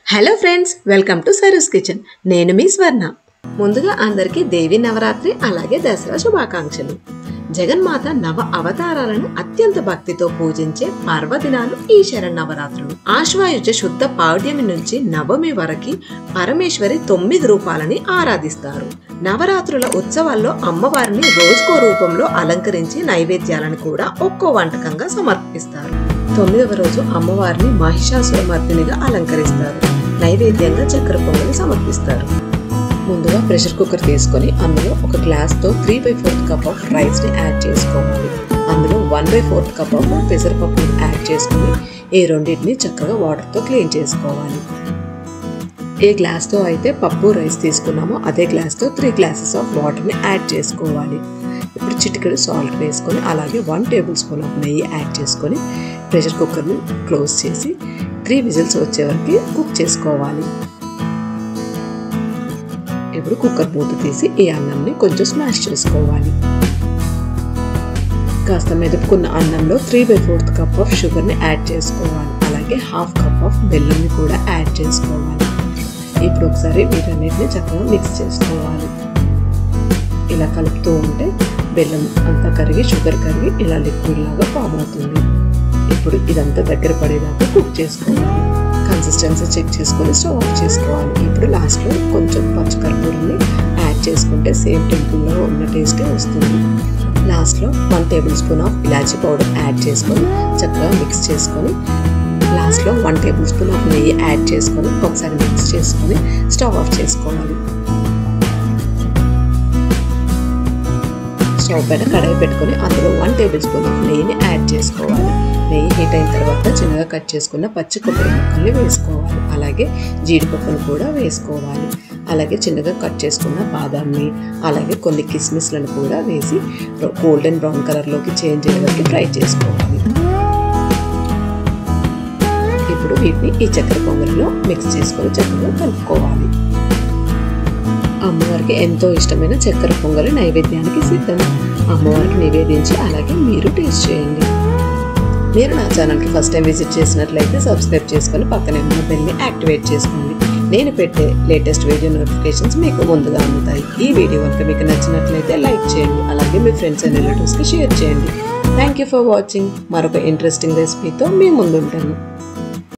hello friends welcome to Saru's kitchen నేను మీ స్వర్ణ ముందుగా అందరికీ దేవి నవరాత్రి అలాగే దసరా శుభాకాంక్షలు జగన్మాత నవ అవతారాలను అత్యంత భక్తితో పూజించే పర్వదినాలు ఈ శరణవరాత్రులు ఆశ్వాయుజ శుద్ధ పాడ్యమి నుంచి నవమి వరకు పరమేశ్వరి తొమ్మిది రూపాలని ఆరాధిస్తారు నవరాత్రుల ఉత్సవాల్లో అమ్మవారిని రోజుకో రూపంలో అలంకరించి నైవేద్యాలను కూడా ఒక్కో వంటకంగా సమర్పిస్తారు తొమ్మిదవ రోజు అమ్మవారిని మహిషాసుర మర్దినిగా అలంకరిస్తారు నైవేద్యంగా చక్కెర పొంగలి సమర్పిస్తారు ముందుగా ప్రెషర్ కుక్కర్ తీసుకొని అందులో ఒక గ్లాస్తో three by fourth cup of రైస్ని యాడ్ చేసుకోవాలి అందులో one by fourth cup of పెసరపప్పుని యాడ్ చేసుకొని ఈ రెండింటిని చక్కగా వాటర్తో క్లీన్ చేసుకోవాలి ఏ గ్లాస్తో అయితే పప్పు రైస్ తీసుకున్నామో అదే గ్లాస్తో త్రీ గ్లాసెస్ ఆఫ్ వాటర్ని యాడ్ చేసుకోవాలి ఇప్పుడు చిటికెడు సాల్ట్ వేసుకొని అలాగే వన్ టేబుల్ స్పూన్ ఆఫ్ నెయ్యి యాడ్ చేసుకొని ప్రెషర్ కుక్కర్ని క్లోజ్ చేసి త్రీ విజిల్స్ వచ్చే వరకు కుక్ చేసుకోవాలి ఇప్పుడు కుక్కర్ మూత తీసి ఈ అన్నంని కొంచెం స్మాష్ చేసుకోవాలి కాస్త మెదుపుకున్న అన్నంలో three by fourth cup of షుగర్ని యాడ్ చేసుకోవాలి అలాగే హాఫ్ కప్ ఆఫ్ బెల్లంని కూడా యాడ్ చేసుకోవాలి ఇప్పుడు ఒకసారి వీటన్నిటిని చక్కగా మిక్స్ చేసుకోవాలి ఇలా కలుపుతూ ఉంటే బెల్లం అంతా కరిగి షుగర్ కరిగి ఇలా లిక్విడ్ లాగా ఫామ్ అవుతుంది ఇప్పుడు ఇదంతా దగ్గర పడేదాకా కుక్ చేసుకోవాలి కన్సిస్టెన్సీ చెక్ చేసుకొని స్టవ్ ఆఫ్ చేసుకోవాలి ఇప్పుడు లాస్ట్లో కొంచెం పచ్చకర్పూరాన్ని యాడ్ చేసుకుంటే సేమ్ టెంపుల్లో ఉన్న టేస్టే వస్తుంది లాస్ట్లో వన్ టేబుల్ స్పూన్ ఆఫ్ ఇలాచీ పౌడర్ యాడ్ చేసుకొని చక్కగా మిక్స్ చేసుకొని లాస్ట్లో వన్ టేబుల్ స్పూన్ ఆఫ్ నెయ్యి యాడ్ చేసుకొని ఒకసారి మిక్స్ చేసుకొని స్టవ్ ఆఫ్ చేసుకోవాలి స్టవ్ పైన కడాయి పెట్టుకొని అందులో వన్ టేబుల్ స్పూన్ ఆఫ్ నెయ్యిని యాడ్ చేసుకోవాలి నెయ్యి హీట్ అయిన తర్వాత చిన్నగా కట్ చేసుకున్న పచ్చి కొబ్బరి ముక్కల్ని వేసుకోవాలి అలాగే జీడిపప్పును కూడా వేసుకోవాలి అలాగే చిన్నగా కట్ చేసుకున్న బాదాంని అలాగే కొన్ని కిస్మిస్లను కూడా వేసి గోల్డెన్ బ్రౌన్ కలర్లోకి చేంజ్ అయ్యేవరకు ఫ్రై చేసుకోవాలి ఇప్పుడు వీటిని ఈ చక్కెర పొంగలిలో మిక్స్ చేసుకొని చక్కగా కలుపుకోవాలి అమ్మవారికి ఎంతో ఇష్టమైన చక్కెర పొంగలి నైవేద్యానికి సిద్ధం అమ్మవారికి నివేదించి అలాగే మీరు టేస్ట్ చేయండి మీరు నా ఛానల్కి ఫస్ట్ టైం విజిట్ చేసినట్లయితే సబ్స్క్రైబ్ చేసుకొని పక్కనే ఉన్న బెల్ని యాక్టివేట్ చేసుకోండి నేను పెట్టే లేటెస్ట్ వీడియో నోటిఫికేషన్స్ మీకు ముందుగా అందుతాయి ఈ వీడియో కనుక మీకు నచ్చినట్లయితే లైక్ చేయండి అలాగే మీ ఫ్రెండ్స్ అండ్ రిలేటివ్స్కి షేర్ చేయండి థ్యాంక్ యూ ఫర్ వాచింగ్ మరొక ఇంట్రెస్టింగ్ రెసిపీతో మీ ముందుంటాను